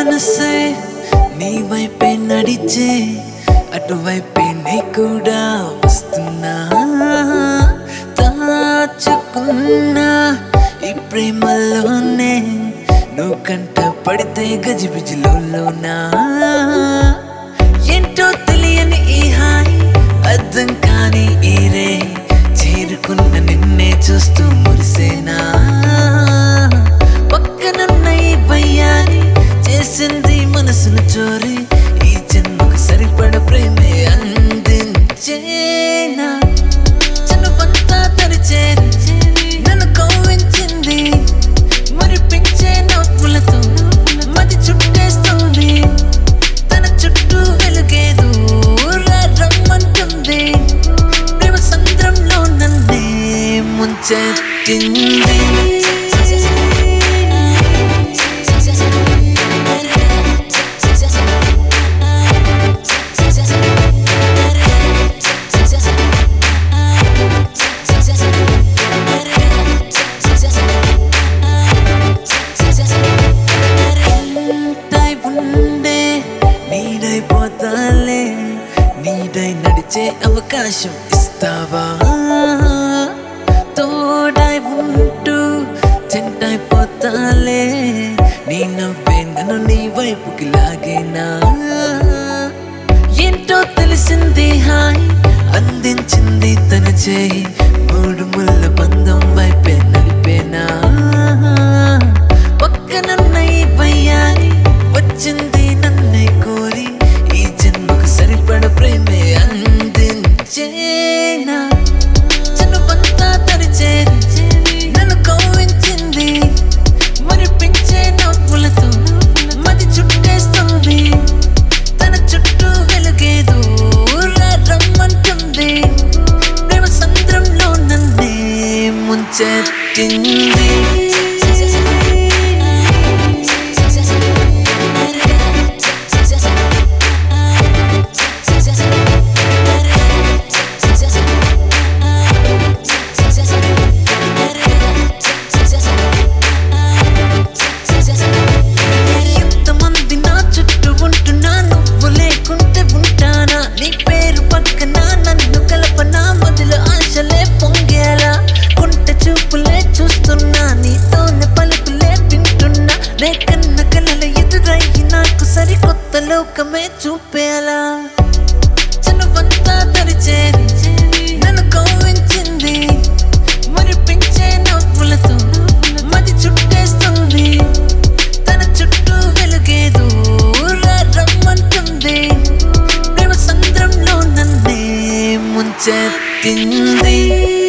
మనసే నీ వైపే నడిచే అటువైపే నీ కూడా వస్తున్నా దాచుకున్నా ఈ ప్రేమలోనే నువ్వు కంట పడితే గజిబిజిలోనా ఏంటో తెలియని ఈ హాయ్ అర్థం కాని ఈ రే చేరుకున్న నిన్నే చూస్తూ మురిసేనా పక్కనున్న ఈ భయ్యాని చేసింది మనసును చోరి ఈ జన్మకు సరిపడ ప్రేమే అందించేనా చనువంతా తరిచేరి నన్ను కవ్వించింది మురిపించే నవ్వులతో మది చుట్టేస్తుంది తన చుట్టూ వెలుగేదు రమ్మంటుంది ప్రేమ సంద్రంలో నన్నే ముంచెత్తింది నీడై ఉండే నీడైపోతాలే నీడై నడిచే అవకాశం ఇస్తావా తోడై ఉంటూ చెంటైపోతాలే నీ నవ్వే నన్ను నీ వైపుకి లాగేనా ఏంటో తెలిసింది హాయ్ అందించింది తన చేయి మూడు ముళ్ళ బంధం వైపే నడిపేనా పక్కనున్న ఈ భయ్యాని వచ్చింది నన్నే కోరి ఈ జన్మకు సరిపడ ప్రేమే అందించేనా చనువంతా తరిచేరి నన్ను కవ్వించింది మురిపించే నవ్వులతో మది చుట్టేస్తుంది తన చుట్టూ వెలుగేదు రమ్మంటుంది ప్రేమ సంద్రంలో నన్నే ముంచెత్తింది ఎంతమంది నా చుట్టూ ఉంటున్నా నువ్వు లేకుంటే ఉంటానా నీ పేరు పక్కన నన్ను కలపనా మొదలు ఆశలే పొంగేలా కుంట చూపులే చూస్తున్నా నీతోనే పలుకులే వింటున్నా నే కన్న కలల ఎదురయ్యి నాకు సరికొత్త లోకమే చూపేలా చనువంతా తరిచేరి నన్ను కవ్వించింది మురిపించే నవ్వులతో మది చుట్టేస్తుంది తన చుట్టూ వెలుగేదు రమ్మంటుంది ప్రేమ సంద్రంలో నన్నే ముంచెత్తింది